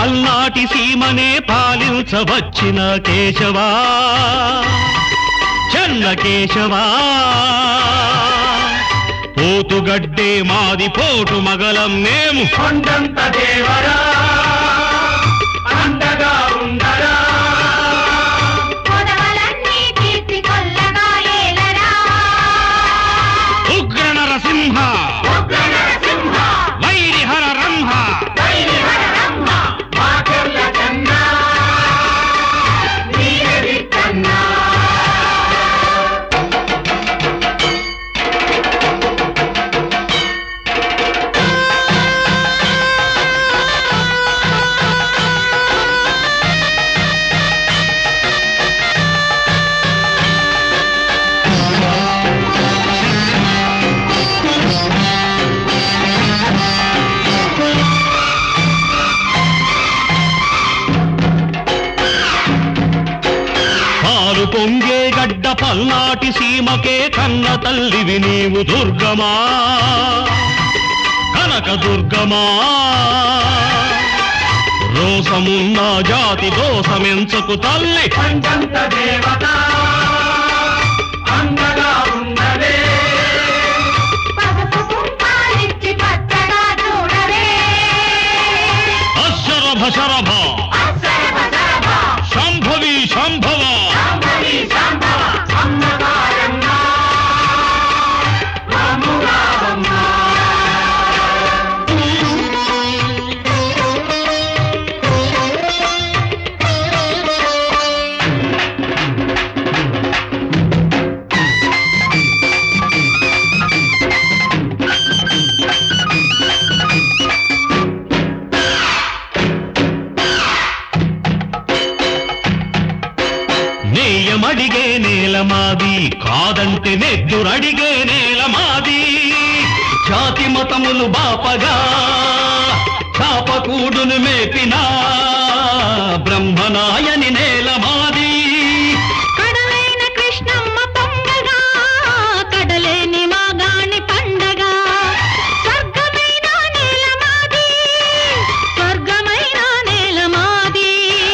పల్నాటి సీమనే పాలించవచ్చిన కేశవా చెన్న కేశవా పోతుగడ్డే మాది పోటు మగలం మేము కొండంత దేవరా అండగా ఉండరా కొడవలన్నీ తీర్చి కొల్లగా ఏలరా ఉగ్ర నరసింహ ఉగ్ర నరసింహ వైరిహర రంహ వైరిహర రంభ మాకెల్ల కన్నా నీవెది కన్నా పాలు పొంగే గడ్డ పల్నాటి సీమకే కన్న తల్లివి నీవు దుర్గమా కనక దుర్గమా రోసమున్న జాతి దోసమెంచకు తల్లి కొండంత దేవత అండగా ఉండలే పసుపు కుంకాలిచ్చి పచ్చగా చూడవే అశరభ శరభ అసరభ సరభ శంభవి శంభవ శాంభవి శాంభవ అమ్మగారమ్మ రామురావమ్మ నేయమడిగే నేల మాది కాదంటే నెద్దురడిగే నేల మాది జాతి మతములు బాపగా చాపకూడును మేపినా బ్రహ్మనాయని నేల మాది కడలైన కృష్ణమ్మ పొంగగా కడలేని మాగాణి పండగ స్వర్గమైన నేల మాది స్వర్గమైన నేల మాది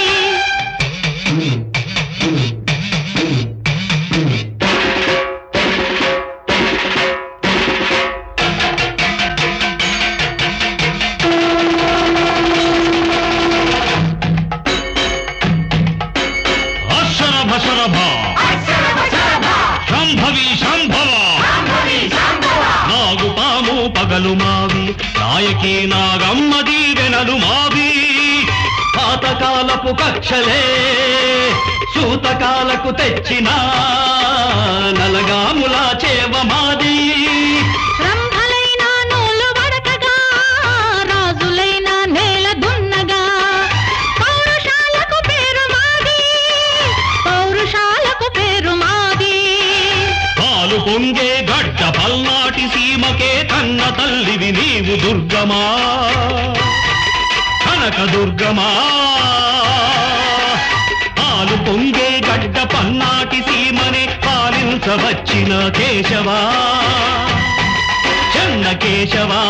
అశరభ శరభ అసరభ సరభ శంభవి శంభవ శాంభవి శాంభవ నాగు పాము పగలు మావి నాయకి నాగమ్మ దీవెనలు మావి పాతకాలపు కక్షలే సూతకాలకు తెచ్చిన నలగాముల చేవ మాది రంభలైన నూలు వడకగా రాజులైన నేల దున్నగా పౌరుషాలకు పేరు మాది పౌరుషాలకు పేరు మాది పాలు పొంగే గడ్డ పల్నాటి సీమకే కన్న తల్లివి నీవు దుర్గమా కనక దుర్గమా పాలు పొంగే గడ్డ పల్నాటి సీమనే పాలించవచ్చిన కేశవా చెన్న కేశవా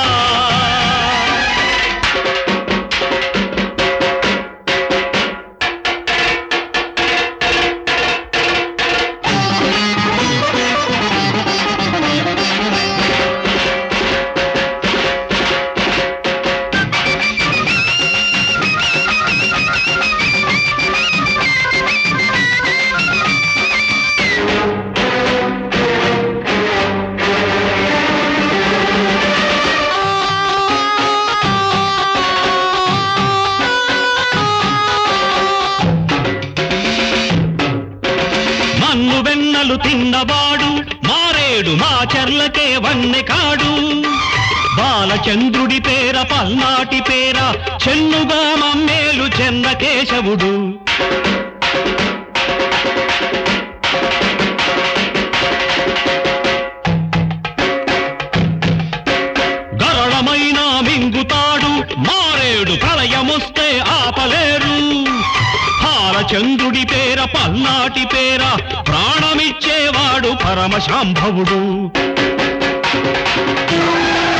మన్ను వెన్నలు తిన్నవాడు మారేడు మా చెర్లకే వన్నె కాడు బాలచంద్రుడి పేర పల్నాటి పేర చెన్నుగా మమ్మేలు చెన్న కేశవుడు గరళమైన మింగుతాడు మారేడు ప్రళయమొస్తే ఆపలేరు హారచంద్రుడి పేర పల్నాటి పేర ప్రాణమిచ్చేవాడు పరమశాంభవుడు